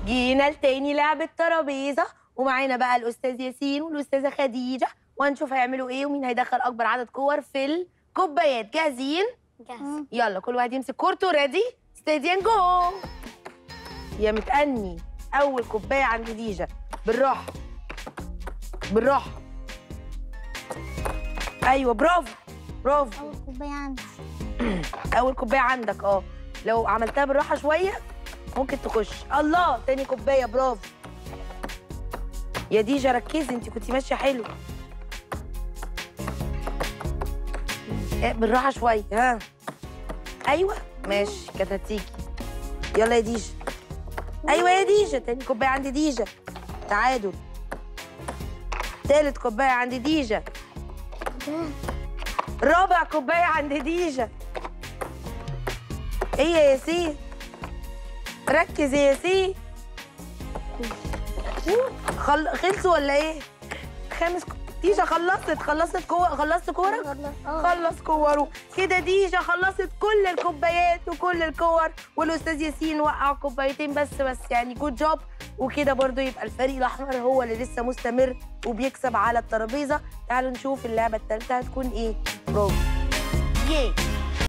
جينا لتاني لعبة ترابيزة ومعانا بقى الأستاذ ياسين والأستاذة خديجة وهنشوف هيعملوا إيه ومين هيدخل أكبر عدد كور في الكوبايات جاهزين؟ جاهز يلا كل واحد يمسك كورته ريدي ستيدي اند جو يا متأني أول كوباية عند ديجا بالراحة بالراحة أيوه برافو برافو اول كوبايه عندي اول كوبايه عندك اه لو عملتها بالراحه شويه ممكن تخش الله تاني كوبايه برافو يا ديجا ركزي انت كنتي ماشيه حلو إيه بالراحه شويه ها ايوه ماشي كانت هتيجي يلا يا ديجا ايوه يا ديجا تاني كوبايه عند ديجا تعادل تالت كوبايه عند ديجا رابع كوبايه عند ديجا ايه يا ياسين ركز يا ياسين خل... خلصوا ولا ايه خامس كو- ديجا خلصت خلصت كو... خلصت كورك خلص كوره كده ديجا خلصت كل الكوبايات وكل الكور والاستاذ ياسين وقع كوبايتين بس بس يعني جود جوب وكده برضو يبقى الفريق الاحمر هو اللي لسه مستمر وبيكسب على الترابيزه تعالوا نشوف اللعبه الثالثه هتكون ايه برافو ياي